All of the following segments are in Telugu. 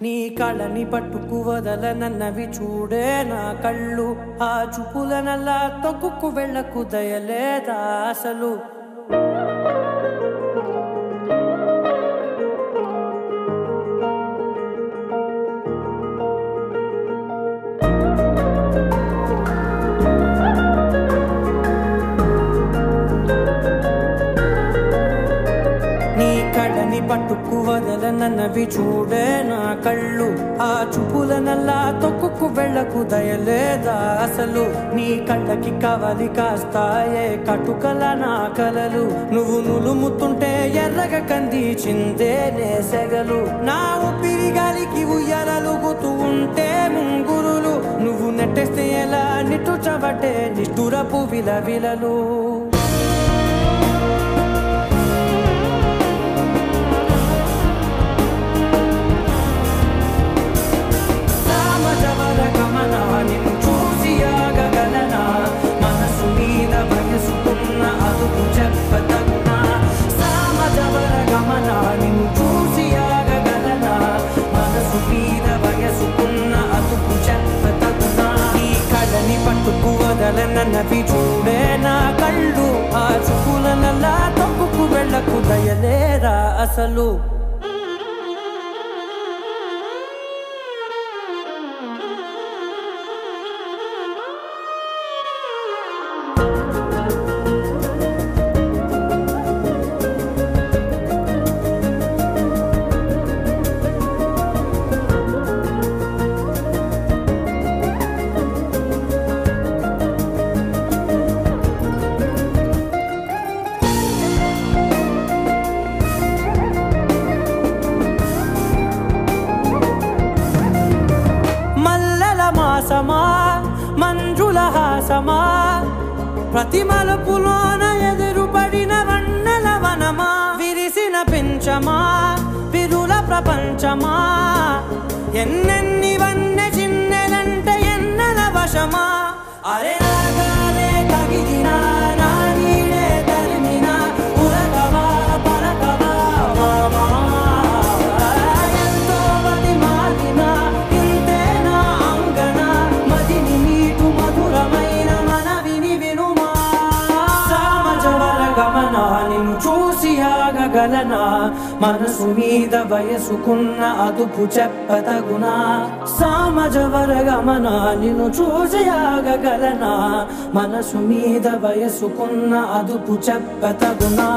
నీ కళని పట్టుకు వదలనన్నవి చూడే నా కళ్ళు ఆ చూపులనల్లా తొక్కుకు వెళ్ళకు దయలేదా అసలు నీ కళ్ళని పట్టుకు వదలనన్నవి చూడే నా కళ్ళు ఆ చూపులనల్లా తొక్కుకు వెళ్ళకు దయలేదా అసలు నీ కళ్ళకి కవలి కాస్తాయే కటుకల నా కలలు నువ్వు నులుముతుంటే ఎర్రగ కంది చిందే నేసెగలు నా ఊపిరి గాలికి ఉయ్యాలలుగుతూ ఉంటే ముంగురులు నువ్వు నెట్టేస్తే ఎలా నిట్టుచబట్టే నిష్ఠురపు విలవిలలు సామజవర గమన నిన్ను చూసి ఆగగలనా మనసు మీద వయసుకున్న అదుపు చెప్పతగునా సామజవర గమన నిన్ను చూసి ఆగగలనా మనసు మీద వయసుకున్న అదుపు చెప్పతగునా నీ కళ్ళని పట్టుకు వదలనన్నవి చూడే నా కళ్ళు ఆ చూపులనల్లా తప్పుకు వెళ్ళకు దయలేరా అసలు మల్లెల మాసమా మంజుల హాసమా ప్రతి మలుపులోన ఎదురుపడిన వన్నెల వనమా విరిసిన పెంచమా విరుల ప్రపంచమా ఎన్నెన్ని వన్నె చిన్నెలంటే ఎన్నెల వశమా అరే రాగాలే తగిలినా నా నీడే తరిమినా ఉరకవా పలకవా మామా ఎంతో మది మారిన ఇంతేనా అంగన మదిని నీటు మధురమైన మనవిని వినుమా సామజవర గమన నిన్ను చూసి ఆగగలనా మనసు మీద వయసుకున్న అదుపు చెప్పతగునా సామజవర గమన నిన్ను చూసి ఆగగలనా మనసు మీద వయసుకున్న అదుపు చెప్పతగునా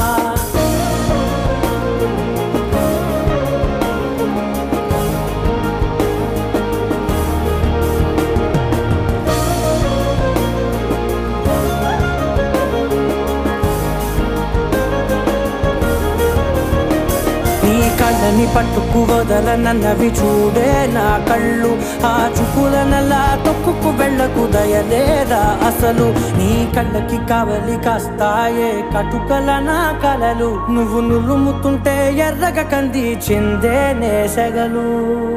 నీ కళ్ళని పట్టుకు వదలనన్నవి చూడే నా కళ్ళు ఆ చూపులనలా తొక్కుకు వెళ్ళకు దయలేరా అసలు నీ కళ్ళకి కవలి కాస్తాయే కటుకల నా కలలు నువ్వు నులుముతుంటే ఎర్రగ కంది చిందే నేసగలు